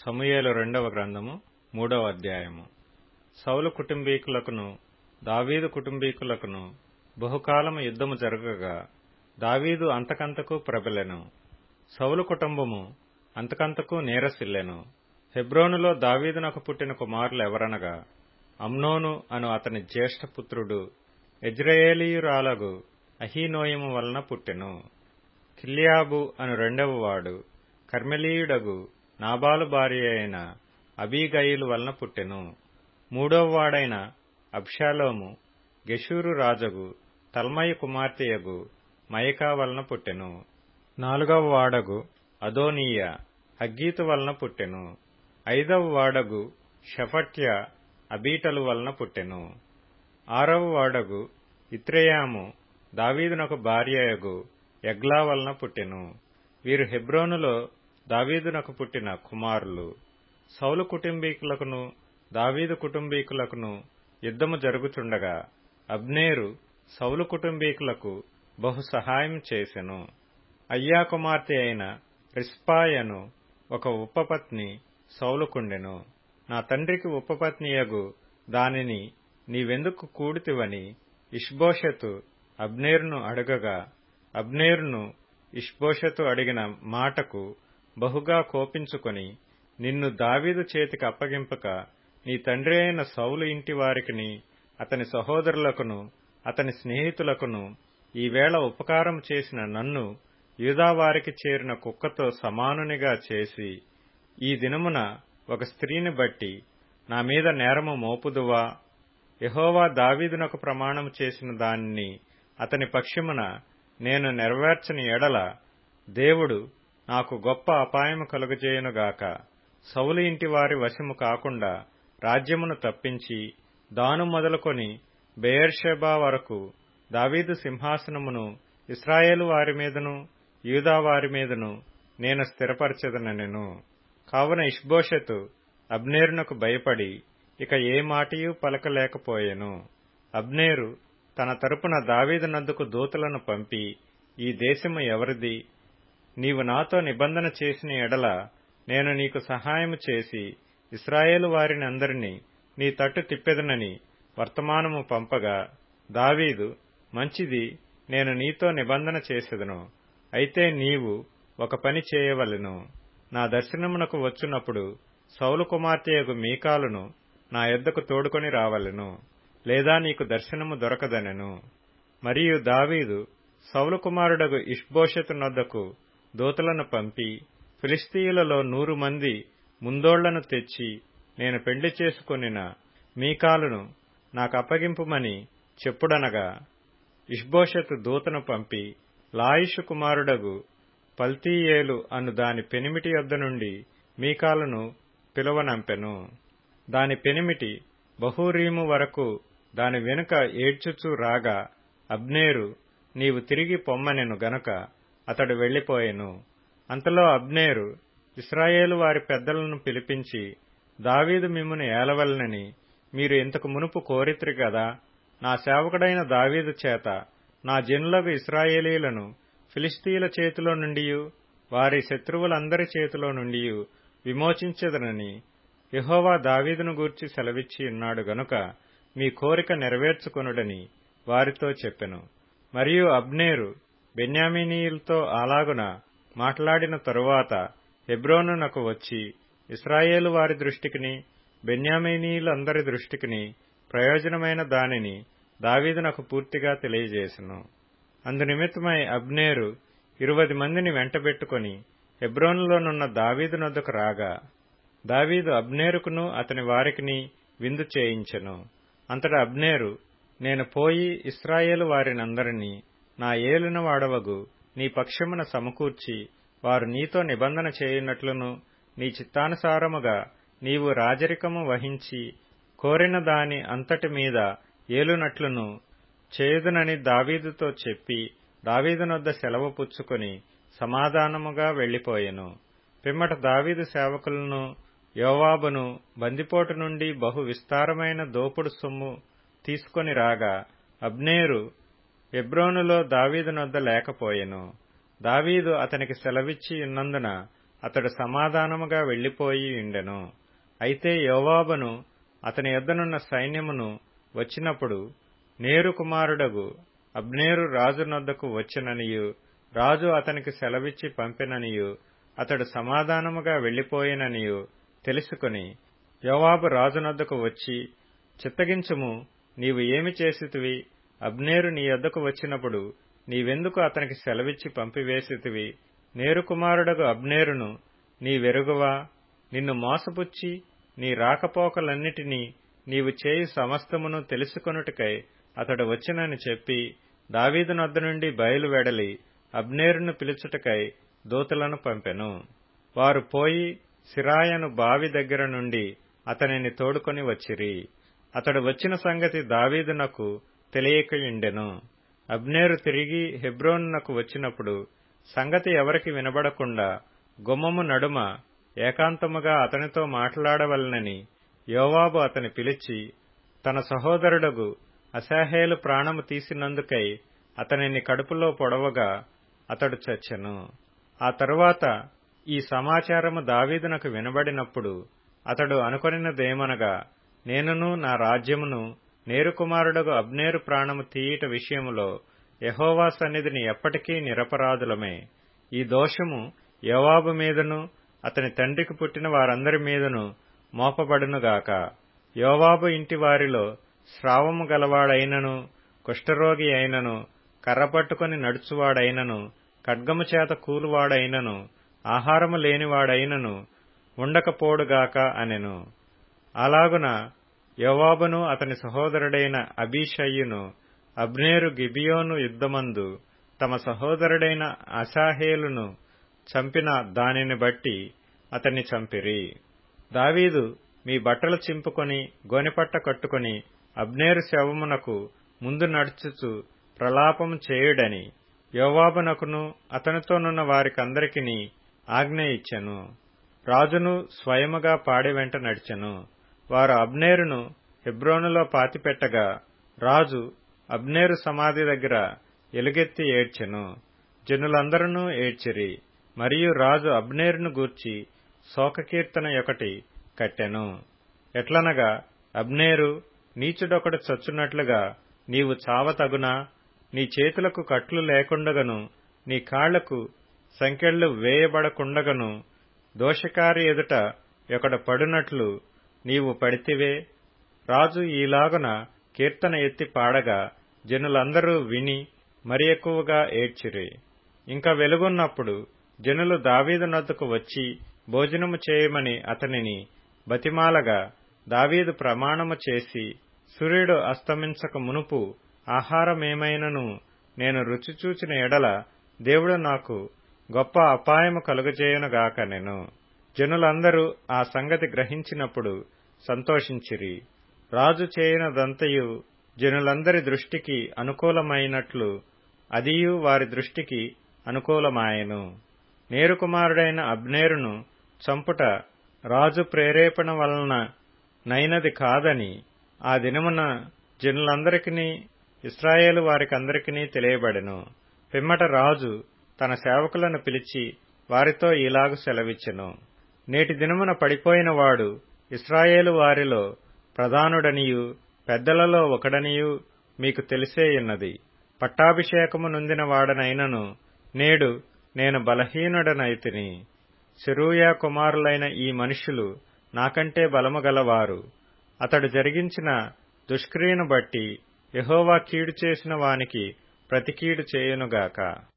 సమూయేలు రెండవ గ్రంథము మూడవ అధ్యాయము సౌలు కుటుంబీకులకును దావీదు కుటుంబీకులకును బహుకాలము యుద్ధము జరగగా దావీదు అంతకంతకు ప్రబలెను సౌలు కుటుంబము అంతకంతకు నీరసిల్లెను హెబ్రోనులో దావీదునకు పుట్టిన కుమారులు ఎవరనగా అమ్నోను అను అతని జ్యేష్ఠపుత్రుడు ఎజ్రయేలీయురాలగు అహీనోయము వలన పుట్టెను కిల్యాబు అను రెండవ వాడు కర్మెలీయుడగు నాబాలు భార్య అయిన అబీగయిలు వలన పుట్టెను మూడవ వాడైన అబ్షాలోము గెషూరు రాజగు తల్మయి కుమార్తెయగు మయకా వలన పుట్టెను నాలుగవ వాడగు అదోనీయ హగ్గీతు వలన పుట్టెను ఐదవ వాడగు షఫట్య అబీటలు వలన పుట్టెను ఆరవ వాడగు ఇత్రేయాము దావీదునకు భార్యయగు ఎగ్లా వలన పుట్టెను వీరు హెబ్రోనులో దావీదునకు పుట్టిన కుమారులు సౌలు కుటుంబీకులకును దావీదు కుటుంబీకులకును యుద్ధము జరుగుచుండగా అబ్నేరు సౌలు కుటుంబీకులకు బహు సహాయం చేసెను అయ్యా కుమార్తె అయిన రిస్పాయను ఒక ఉపపత్ని సౌలుకుండెను నా తండ్రికి ఉపపత్నియగు దానిని నీవెందుకు కూడితివని ఇష్బోషెతు అబ్నేరును అడగగా అబ్నేరును ఇష్బోషెతు అడిగిన మాటకు బహుగా కోపించుకొని నిన్ను దావీదు చేతికి అప్పగింపక నీ తండ్రి అయిన సౌలు ఇంటి వారికిని అతని సహోదరులకును అతని స్నేహితులకును ఈవేళ ఉపకారం చేసిన నన్ను యూదావారికి చేరిన కుక్కతో సమానునిగా చేసి ఈ దినమున ఒక స్త్రీని బట్టి నా మీద నేరము మోపుదువా యహోవా దావీదునకు ప్రమాణం చేసిన దానిని అతని పక్షమున నేను నెరవేర్చని ఎడల దేవుడు నాకు గొప్ప అపాయము కలుగజేయునుగాక సౌలు ఇంటి వారి వశము కాకుండా రాజ్యమును తప్పించి దాను మొదలుకొని బెయర్షెబా వరకు దావీదు సింహాసనమును ఇస్రాయేలు వారి మీదను యూదా వారి మీదను నేను స్థిరపరచదనెను కావున ఇష్బోషెతు అబ్నేరునకు భయపడి ఇక ఏ మాటయూ పలకలేకపోయెను అబ్నేరు తన తరపున దావీదు నద్దుకు దూతలను పంపి ఈ దేశము ఎవరిది నీవు నాతో నిబంధన చేసిన ఎడల నేను నీకు సహాయము చేసి ఇస్రాయేలు వారిని అందరినీ నీ తట్టు తిప్పెదనని వర్తమానము పంపగా దావీదు మంచిది నేను నీతో నిబంధన చేసేదను అయితే నీవు ఒక పని చేయవలెను నా దర్శనమునకు వచ్చునప్పుడు సౌలు కుమార్తెయగు మీకాలును నా యొద్దకు తోడుకొని రావలెను లేదా నీకు దర్శనము దొరకదనెను మరియు దావీదు సౌలు కుమారుడగు ఇష్బోషతు నొద్దకు దూతలను పంపి ఫిలిస్తీయులలో నూరు మంది ముందోళ్లను తెచ్చి నేను పెళ్లి చేసుకొనిన మీకాలును నాకు అప్పగింపుమని చెప్పుడనగా ఇష్బోషతు దూతను పంపి లాయిషు కుమారుడగు పల్తీయేలు అను దాని పెనిమిటి యొద్ద నుండి మీకాలును పిలువనంపెను దాని పెనిమిటి బహూరీము వరకు దాని వెనుక ఏడ్చుచూ రాగా అబ్నేరు నీవు తిరిగి పొమ్మనెను గనుక అతడు వెళ్లిపోయెను అంతలో అబ్నేరు ఇస్రాయేలు వారి పెద్దలను పిలిపించి దావీదు మిమ్మును ఏలవలనని మీరు ఇంతకు మునుపు కోరిత్రి గదా నా సేవకుడైన దావీదు చేత నా జనులకు ఇస్రాయేలీలను ఫిలిస్తీన్ల చేతిలో నుండి వారి శత్రువులందరి చేతిలో నుండి విమోచించదనని యహోవా దావీదును గూర్చి సెలవిచ్చి ఉన్నాడు గనుక మీ కోరిక నెరవేర్చుకొనుడని వారితో చెప్పెను మరియు అబ్నేరు బెన్యామినీయులతో అలాగున మాట్లాడిన తరువాత హెబ్రోనునకు వచ్చి ఇస్రాయేలు వారి దృష్టికిని బెన్యామినీయులందరి దృష్టికిని ప్రయోజనమైన దానిని దావీదునకు పూర్తిగా తెలియజేసెను అందునిమిత్తమై అబ్నేరు ఇరువది మందిని వెంటబెట్టుకుని హెబ్రోనులోనున్న దావీదు నొద్దకు రాగా దావీదు అబ్నేరుకును అతని వారికిని విందు చేయించెను అంతటా అబ్నేరు నేను పోయి ఇస్రాయేలు వారినందరినీ నా ఏలిన వాడవగు నీ పక్షమున సమకూర్చి వారు నీతో నిబంధన చేయునట్లును నీ చిత్తానుసారముగా నీవు రాజరికము వహించి కోరిన దాని అంతటి మీద ఏలునట్లును చేయుదునని దావీదుతో చెప్పి దావీదునొద్ద సెలవు పుచ్చుకొని సమాధానముగా వెళ్లిపోయెను పిమ్మట దావీదు సేవకులను యోవాబును బందిపోటు నుండి బహు విస్తారమైన దోపుడు సొమ్ము తీసుకొని రాగా అబ్నేరు ఎబ్రోనులో దావీదునొద్ద లేకపోయెను దావీదు అతనికి సెలవిచ్చి ఉన్నందున అతడు సమాధానముగా వెళ్లిపోయి ఉండెను అయితే యోవాబును అతని యొద్దనున్న సైన్యమును వచ్చినప్పుడు నేరు కుమారుడగు అబ్నేరు రాజు నొద్దకు వచ్చిననియు రాజు అతనికి సెలవిచ్చి పంపిననియు అతడు సమాధానముగా వెళ్లిపోయిననియు తెలుసుకుని యోవాబు రాజునొద్దకు వచ్చి చిత్తగించుము నీవు ఏమి చేసితివి అబ్నేరు నీ యొద్దకు వచ్చినప్పుడు నీవెందుకు అతనికి సెలవిచ్చి పంపివేసితివి నేరు కుమారుడగు అబ్నేరును నీ వెరుగువా నిన్ను మోసపుచ్చి నీ రాకపోకలన్నిటినీ నీవు చేయి సమస్తమును తెలుసుకొనుటకై అతడు వచ్చినని చెప్పి దావీదు నొద్ద నుండి బయలువెడలి అబ్నేరును పిలుచుటకై దూతలను పంపెను వారు పోయి సిరాయను బావి దగ్గర నుండి అతనిని తోడుకొని వచ్చిరి అతడు వచ్చిన సంగతి దావీదునకు తెలియకయుండెను అబ్నేరు తిరిగి హెబ్రోనునకు వచ్చినప్పుడు సంగతి ఎవరికి వినబడకుండా గుమ్మము నడుమ ఏకాంతముగా అతనితో మాట్లాడవలనని యోవాబు అతని పిలిచి తన సహోదరుడగు అశాహేలు ప్రాణము తీసినందుకై అతనిని కడుపులో పొడవగా అతడు చచ్చెను ఆ తరువాత ఈ సమాచారము దావీదునకు వినబడినప్పుడు అతడు అనుకొనినదేమనగా నేనును నా రాజ్యమును నేరు కుమారుడగు అబ్నేరు ప్రాణము తీయట విషయములో యహోవా సన్నిధిని ఎప్పటికీ నిరపరాధులమే ఈ దోషము యోవాబు మీదను అతని తండ్రికి పుట్టిన వారందరి మీదను మోపబడునుగాక యోవాబు ఇంటి వారిలో స్రావము గలవాడైనను కుష్ఠరోగి అయినను కర్రపట్టుకుని నడుచువాడైనను ఖడ్గము చేత కూలువాడైనను ఆహారము లేనివాడైనను ఉండకపోడుగాక అనెను అలాగున యోవాబును అతని సహోదరుడైన అబీషయ్యును అబ్నేరు గిబియోను యుద్ధమందు తమ సహోదరుడైన అశాహేలును చంపిన దానిని బట్టి అతన్ని చంపిరి దావీదు మీ బట్టలు చింపుకొని గోనెపట్ట కట్టుకొని అబ్నేరు శవమునకు ముందు నడుచుచు ప్రలాపము చేయుడని యోవాబునకును అతనితోనున్న వారికందరికిని ఆజ్ఞ ఇచ్చెను రాజును స్వయముగా పాడి వెంట నడిచెను వారు అబ్నేరును హెబ్రోనులో పాతిపెట్టగా రాజు అబ్నేరు సమాధి దగ్గర ఎలుగెత్తి ఏడ్చెను జనులందరూ ఏడ్చిరి మరియు రాజు అబ్నేరును గూర్చి శోకకీర్తన ఒకటి కట్టెను ఎట్లనగా అబ్నేరు నీచుడొకడు చచ్చునట్లుగా నీవు చావతగునా నీ చేతులకు కట్లు లేకుండగను నీ కాళ్లకు సంకెళ్లు వేయబడకుండగను దోషకారి ఎదుట ఒకడు పడునట్లు నీవు పడితివే రాజు ఈలాగున కీర్తన ఎత్తి పాడగా జనులందరూ విని మరి ఎక్కువగా ఏడ్చిరి ఇంకా వెలుగున్నప్పుడు జనులు దావీదు నద్దుకు వచ్చి భోజనము చేయమని అతనిని బతిమాలగా దావీదు ప్రమాణము చేసి సూర్యుడు అస్తమించక మునుపు ఆహారమేమైనను నేను రుచి చూచిన ఎడల దేవుడు నాకు గొప్ప అపాయము కలుగజేయునుగాక నేను జనులందరూ ఆ సంగతి గ్రహించినప్పుడు సంతోషించిరి రాజు చేయనదంతయు జనులందరి దృష్టికి అనుకూలమైనట్లు అదియు వారి దృష్టికి అనుకూలమాయెను నేరు కుమారుడైన అబ్నేరును చంపుట రాజు ప్రేరేపణ వలన నైనది కాదని ఆ దినమున జనులందరికీ ఇస్రాయేలు వారికందరికీ తెలియబడెను పిమ్మట రాజు తన సేవకులను పిలిచి వారితో ఇలాగు సెలవిచ్చెను నేటి దినమున పడిపోయిన వాడు ఇస్రాయేలు వారిలో ప్రధానుడనియు పెద్దలలో ఒకడనియు మీకు తెలిసేయున్నది పట్టాభిషేకము నొందిన వాడనైనను నేడు నేను బలహీనుడనైతిని సెరూయా కుమారులైన ఈ మనుష్యులు నాకంటే బలము గలవారు అతడు జరిగించిన దుష్క్రియను బట్టి యహోవా కీడు చేసిన వానికి ప్రతికీడు చేయునుగాక